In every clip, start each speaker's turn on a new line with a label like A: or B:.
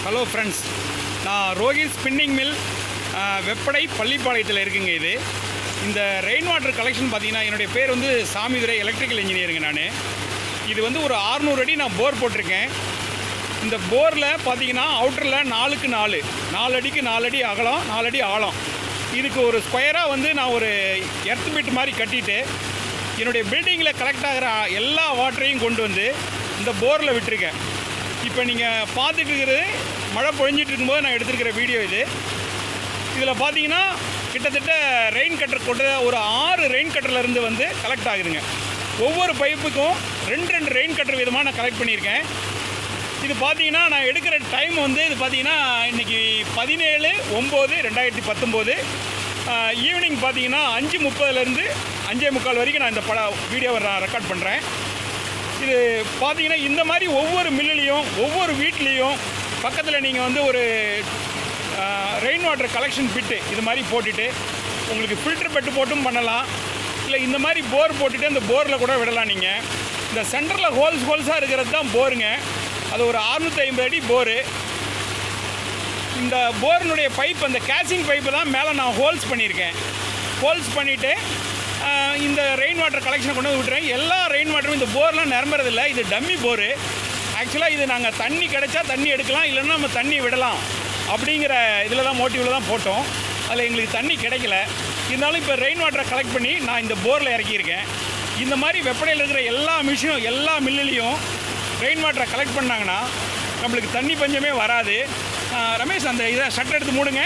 A: hello friends நான் Rohit spinning mill Veppadai பள்ளிப்பாளையத்தில் இருக்குங்க இது இந்த ரெயின் வாட்டர் கலெக்ஷன் பார்த்தீங்கன்னா என்னுடைய பேர் வந்து சாமிதுரை எலக்ட்ரிக்கல் இன்ஜினியருங்க நான் இது வந்து ஒரு 600 அடி நான் போர் போட்டிருக்கேன் இந்த போரில் பார்த்தீங்கன்னா அவுட்டரில் நாலுக்கு நாலு நாலு அடிக்கு நாலு அடி அகலம் நாலு அடி ஆழம் இதுக்கு ஒரு ஸ்கொயராக வந்து நான் ஒரு எர்த் பிட் மாதிரி கட்டிட்டு என்னுடைய பில்டிங்கில் கலெக்ட் ஆகிற எல்லா வாட்டரையும் கொண்டு வந்து இந்த போரில் விட்டுருக்கேன் இப்போ நீங்கள் பார்த்துட்டு இருக்கிறது மழை பொழிஞ்சிட்டு இருக்கும்போது நான் எடுத்திருக்கிற வீடியோ இது இதில் பார்த்தீங்கன்னா கிட்டத்தட்ட ரெயின் கட்டர் கொண்ட ஒரு ஆறு ரெயின் கட்டர்லேருந்து வந்து கலெக்ட் ஆகுதுங்க ஒவ்வொரு பைப்புக்கும் ரெண்டு ரெண்டு ரெயின் கட்டர் விதமாக நான் கலெக்ட் பண்ணியிருக்கேன் இது பார்த்தீங்கன்னா நான் எடுக்கிற டைம் வந்து இது பார்த்தீங்கன்னா இன்றைக்கி பதினேழு ஒம்பது ரெண்டாயிரத்தி பத்தொம்போது ஈவினிங் பார்த்தீங்கன்னா அஞ்சு முப்பதுலேருந்து அஞ்சே முக்கால் வரைக்கும் நான் இந்த பட வீடியோவை நான் ரெக்கார்ட் பண்ணுறேன் இது பார்த்தீங்கன்னா இந்த மாதிரி ஒவ்வொரு மில்லுலேயும் ஒவ்வொரு வீட்லேயும் பக்கத்தில் நீங்கள் வந்து ஒரு ரெயின் வாட்டர் கலெக்ஷன் பிட்டு இது மாதிரி போட்டுட்டு உங்களுக்கு ஃபில்டர் பெட்டு போட்டும் பண்ணலாம் இல்லை இந்த மாதிரி போர் போட்டுட்டு அந்த போரில் கூட விடலாம் நீங்கள் இந்த சென்டரில் ஹோல்ஸ் ஹோல்ஸாக இருக்கிறது தான் போருங்க அது ஒரு 650 ஐம்பது அடி போரு இந்த போரினுடைய பைப் அந்த கேசிங் பைப்பு தான் மேலே நான் ஹோல்ஸ் பண்ணியிருக்கேன் ஹோல்ஸ் பண்ணிவிட்டு இந்த ரெயின் வாட்டர் கலெக்ஷனை கொண்டு வந்து விட்டுறேன் எல்லா ரெயின் வாட்டரும் இந்த போர்லாம் நிரம்புறதில்ல இது டம்மி போரு ஆக்சுவலாக இது நாங்கள் தண்ணி கிடைச்சா தண்ணி எடுக்கலாம் இல்லைன்னா நம்ம தண்ணி விடலாம் அப்படிங்கிற இதில் தான் மோட்டிவில் தான் போட்டோம் அதில் எங்களுக்கு தண்ணி கிடைக்கல இருந்தாலும் இப்போ ரெயின் வாட்டரை கலெக்ட் பண்ணி நான் இந்த போரில் இறக்கியிருக்கேன் இந்த மாதிரி வெப்படையில் இருக்கிற எல்லா மிஷினும் எல்லா மில்லுலேயும் ரெயின் வாட்டரை கலெக்ட் பண்ணாங்கன்னா நம்மளுக்கு தண்ணி பஞ்சமே வராது ஆஹ் ரமேஷ் அந்த இதை ஷட்டர் எடுத்து மூடுங்க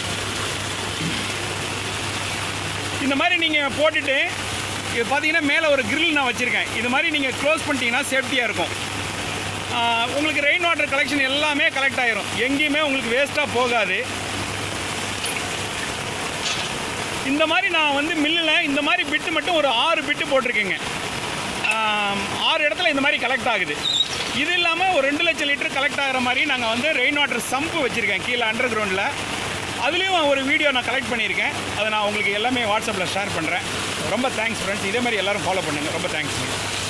A: இந்த மாதிரி நீங்கள் போட்டுட்டு இது பார்த்தீங்கன்னா மேலே ஒரு grill நான் வச்சுருக்கேன் இது மாதிரி நீங்கள் க்ளோஸ் பண்ணிட்டீங்கன்னா சேஃப்டியாக இருக்கும் ஆஹ் உங்களுக்கு ரெயின் வாட்டர் கலெக்ஷன் எல்லாமே கலெக்ட் ஆயிரும் எங்கேயுமே உங்களுக்கு வேஸ்ட்டாக போகாது இந்த மாதிரி நான் வந்து மில்லில் இந்த மாதிரி பிட்டு மட்டும் ஒரு ஆறு பிட்டு போட்டிருக்கேங்க ஆம், ஆறு இடத்துல இந்த மாதிரி கலெக்ட் ஆகுது இது இல்லாமல் ஒரு ரெண்டு லட்சம் லிட்டர் கலெக்ட் ஆகிற மாதிரி நாங்கள் வந்து ரெயின் வாட்டர் சம்பு வச்சுருக்கேன் கீழே அண்டர் கிரவுண்டில் அதுலேயும் ஒரு வீடியோ நான் கலெக்ட் பண்ணியிருக்கேன் அதை நான் உங்களுக்கு எல்லாமே வாட்ஸ்அப்பில் ஷேர் பண்ணுறேன் ரொம்ப தேங்க்ஸ் ஃப்ரெண்ட்ஸ் இதே மாதிரி எல்லாரும் ஃபாலோ பண்ணுங்கள் ரொம்ப தேங்க்ஸ்